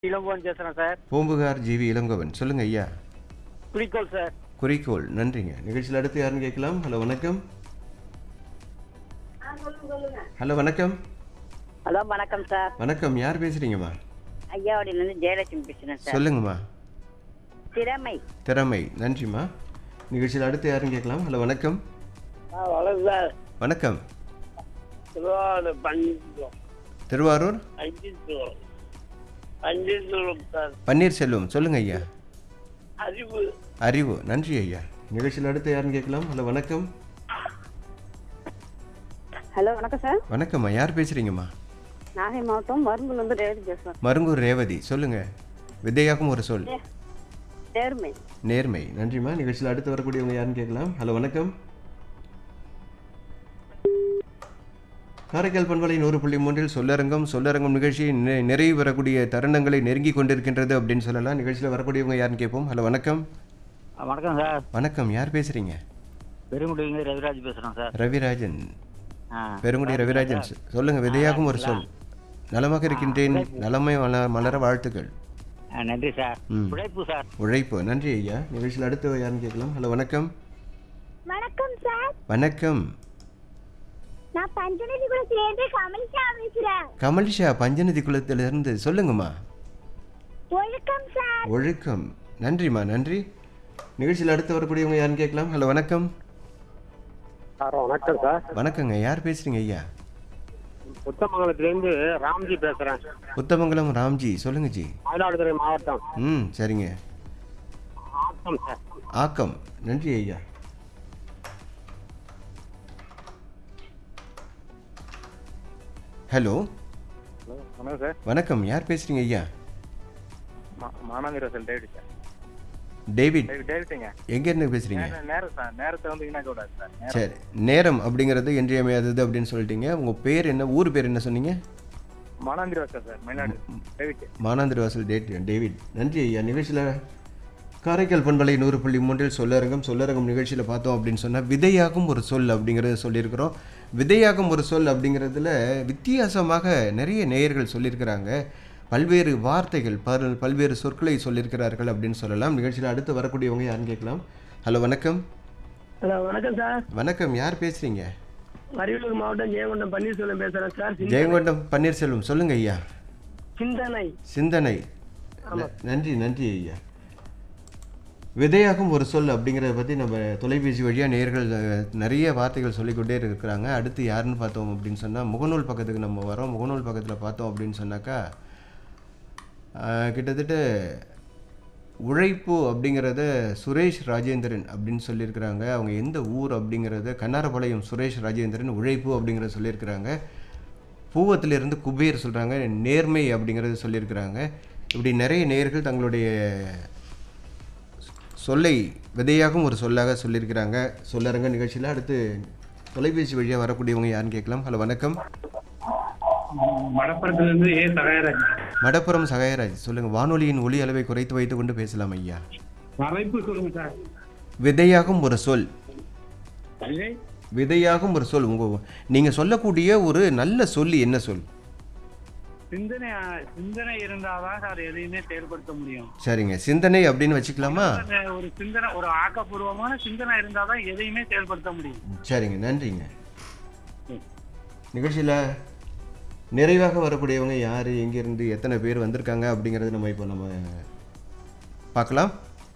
இளங்கோவன் பேசுறேன் sir Poompuhar GV Elangovan சொல்லுங்க ஐயா குறிக்கோள் சார் குறிக்கோள் நன்றிங்க நிகழ்ச்சியில் அடுத்து யாருன்னு கேட்கலாம் ஹலோ வணக்கம் ஹலோ வணக்கம் ஹலோ வணக்கம் சார் வணக்கம் யார் பேசுறீங்கம்மா ஐயாவடியிலேருந்து ஜெயலட்சுமி பேசுகிறேன் சார் சொல்லுங்கம்மா திறமை திறமை நன்றிம்மா நிகழ்ச்சியில் அடுத்து யாருன்னு கேட்கலாம் ஹலோ வணக்கம் வணக்கம் சார் வணக்கம் திருவாரூர் பஞ்சம் திருவாரூர் அஞ்சித்தூரம் அஞ்சித்தூரம் சார் பன்னீர்செல்வம் சொல்லுங்க ஐயா அறிவு அறிவு நன்றி ஐயா நிகழ்ச்சியில் அடுத்து யாருன்னு கேட்கலாம் ஹலோ வணக்கம் ஹலோ வணக்கம் சார் வணக்கம்மா யார் பேசுறீங்கம்மா நாகை மாவட்டம் மருங்குலேருந்து ரேவதி பேசுகிறேன் மருங்கூர் ரேவதி சொல்லுங்க விதையாகும் ஒரு சொல் நேர்மை நேர்மை நன்றிம்மா நிகழ்ச்சியில் அடுத்து வரக்கூடியவங்க யாருன்னு கேட்கலாம் ஹலோ வணக்கம் காரைக்கால் பண்பலை நூறு புள்ளி மூன்றில் சொல்லரங்கம் சொல்லரங்கம் நிகழ்ச்சி நி- நிறைவு பெறக்கூடிய தருணங்களை நெருங்கி கொண்டிருக்கின்றது அப்படின்னு சொல்லலாம் நிகழ்ச்சியில் வரக்கூடியவங்க யாருன்னு கேட்போம் ஹலோ வணக்கம் வணக்கம் சார் வணக்கம் யார் பேசுறீங்க பெருங்குடிங்க ரவிராஜ் பேசுறேன் சார் ரவிராஜன் ஆ பெருங்குடி ரவிராஜன் சொ- சொல்லுங்க விதையாகும் ஒரு சொல் நலமாக இருக்கின்றேன் நலமை வள- மலர வாழ்த்துக்கள் ஆ, நன்றி சார் ம். உழைப்பு சார் உழைப்பு நன்றி ஐயா நிகழ்ச்சியில் அடுத்து யாருன்னு கேட்கலாம் ஹலோ வணக்கம் வணக்கம் சார் வணக்கம் நான் பஞ்சநதி குளத்திலிருந்து கமலிஷா பேசுறேன் கமல்ஷா பஞ்சநதி குலத்திலிருந்து சொல்லுங்கம்மா ஒழுக்கம் சார் ஒழுக்கம் நன்றிம்மா நன்றி நிகழ்ச்சியில் அடுத்து வரக்கூடியவங்க யாருன்னு கேட்கலாம் ஹலோ வணக்கம் சார் வணக்கம் சார் வணக்கங்க யார் பேசுறீங்க ஐயா புத்தமங்கலத்திலேருந்து ராம்ஜி பேசுறேன் புத்தமங்கலம் ராம்ஜி சொல்லுங்க ஜி மயிலாடுதுறை மாவட்டம் ம் சரிங்க ஆத்தம் சார் ஆக்கம் நன்றி ஐயா ஹலோ வணக்கம் சார் வணக்கம் யார் பேசுறீங்க ஐயா மானாந்திர sir David sir David David டேவிட்டுங்க எங்க இருந்து பேசுறீங்க நேரம் சார் நேரத்தை வந்து என்ன கூடாது சார் சரி நேரம் அப்படிங்கிறது இன்றியமையாதது அப்படின்னு சொல்லிட்டீங்க உங்க பேர் என்ன ஊர் பேர் என்ன சொன்னீங்க மானாந்திர சார் சார் மயிலாடு டேவிட் மானாந்திரி வாசல் டேட் டேவிட் நன்றி ஐயா நிகழ்ச்சியில் காரைக்கால் பண்பலை நூறு புள்ளி மூன்றில் சொல்லரங்கம் சொல்லரங்கம் நிகழ்ச்சியில் பார்த்தோம் அப்படின்னு சொன்னால் விதையாகும் ஒரு சொல் அப்படிங்கிறத சொல்லியிருக்கிறோம் விதையாகும் ஒரு சொல் அப்படிங்கிறதுல வித்தியாசமாக நிறைய நேயர்கள் சொல்லியிருக்கிறாங்க பல்வேறு வார்த்தைகள் பல் பல்வேறு சொற்களை சொல்லியிருக்கிறார்கள் அப்படின்னு சொல்லலாம் நிகழ்ச்சியில் அடுத்து வரக்கூடியவங்க யாருன்னு கேட்கலாம் ஹலோ வணக்கம் ஹலோ வணக்கம் சார் வணக்கம் யார் பேசுகிறீங்க அரியலூர் மாவட்டம் ஜெயங்கொண்டம் பன்னீர்செல்வம் பேசுறேன் சார் சிந்த- ஜெயங்கொண்டம் பன்னீர்செல்வம் சொல்லுங்க ஐயா சிந்தனை சிந்தனை ந- நன்றி நன்றி ஐயா விதையாகும் ஒரு சொல் அப்படிங்கிறத பற்றி நம்ம தொலைபேசி வழியாக நேர்கள் அஹ், நிறைய வார்த்தைகள் சொல்லிக்கொண்டே இருக்கிறாங்க அடுத்து யாருன்னு பார்த்தோம் அப்படின்னு சொன்னால் முகநூல் பக்கத்துக்கு நம்ம வரோம் முகநூல் பக்கத்தில் பார்த்தோம் அப்படின்னு சொன்னாக்கா அஹ், கிட்டத்தட்ட உழைப்பு அப்படிங்கிறத சுரேஷ் ராஜேந்திரன் அப்படின்னு சொல்லியிருக்கிறாங்க அவங்க எந்த ஊர் அப்படிங்கிறத கண்ணாரபாளையம் சுரேஷ் ராஜேந்திரன் உழைப்பு அப்படிங்கிறத சொல்லியிருக்கிறாங்க பூவத்திலிருந்து குபேர் சொல்கிறாங்க நேர்மை அப்படிங்கிறது சொல்லியிருக்கிறாங்க இப்படி நிறைய நேயர்கள் தங்களுடைய சொல்லை விதையாகவும் ஒரு சொல்லாக சொல்லியிருக்கிறாங்க சொல்லரங்க நிகழ்ச்சியில் அடுத்து தொலைபேசி வழியாக வரக்கூடியவங்க யாருன்னு கேட்கலாம் ஹலோ வணக்கம் மடப்புறத்துலேருந்து ஏ சகாயராஜ் மடப்புறம் சகாயராஜ் சொல்லுங்கள் வானொலியின் ஒலி அளவை குறைத்து வைத்து கொண்டு பேசலாம் ஐயா வரைப்பு சொல்லுங்க சார் விதையாகும் ஒரு சொல் விதையாகும் ஒரு சொல் உங்கள் நீங்கள் சொல்லக்கூடிய ஒரு நல்ல சொல்லி என்ன சொல் சிந்தனை சிந்தனை இருந்தாதான் சார் எதையுமே செயல்படுத்த முடியும் சரிங்க சிந்தனை அப்படின்னு வச்சுக்கலாமா ஒரு சிந்தனை ஒரு ஆக்கப்பூர்வமான சிந்தனை இருந்தாதான் எதையுமே செயல்படுத்த முடியும் சரிங்க நன்றிங்க நிகழ்ச்சியில் நிறைவாக வரக்கூடியவங்க யார் எங்கேருந்து எத்தனை பேர் வந்திருக்காங்க அப்படிங்கிறது நம்ம இப்போ நம்ம பார்க்கலாம்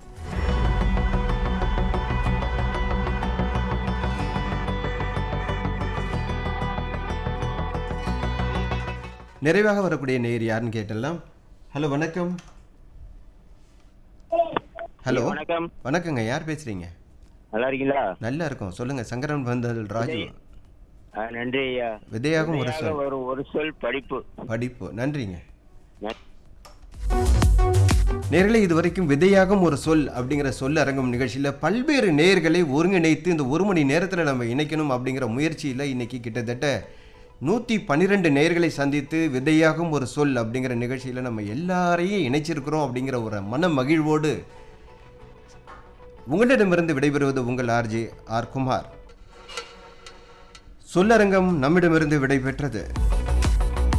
நிறைவாக வரக்கூடிய நேர் யாருன்னு கேட்டலாம் ஹலோ வணக்கம் ஹலோ வணக்கம் வணக்கங்க யார் பேசுறீங்க நல்லா இருக்கீங்களா நல்லா இருக்கும் சொல்லுங்க சங்கரன் வந்தல் ராஜு ஆ, நன்றி ஐயா விதையாகும் ஒரு சொல் ஒரு ஒரு சொல் படிப்பு படிப்பு நன்றிங்க நன்றி. நேர்களே இதுவரைக்கும் விதையாகும் ஒரு சொல் அப்படிங்கிற சொல் அரங்கம் நிகழ்ச்சியில் பல்வேறு நேர்களை ஒருங்கிணைத்து இந்த ஒரு மணி நேரத்தில் நம்ம இணைக்கணும் அப்படிங்கிற முயற்சியில் இன்னைக்கு கிட்டத்தட்ட நூற்றி பன்னிரெண்டு நேர்களை சந்தித்து விதையாகும் ஒரு சொல் அப்படிங்கிற நிகழ்ச்சியில் நம்ம எல்லாரையும் இணைச்சிருக்கிறோம் அப்படிங்கிற ஒரு மன மகிழ்வோடு உங்களிடமிருந்து விடைபெறுவது உங்கள் ஆர்ஜே ஆர் குமார் சொல்லரங்கம் நம்மிடமிருந்து விடைபெற்றது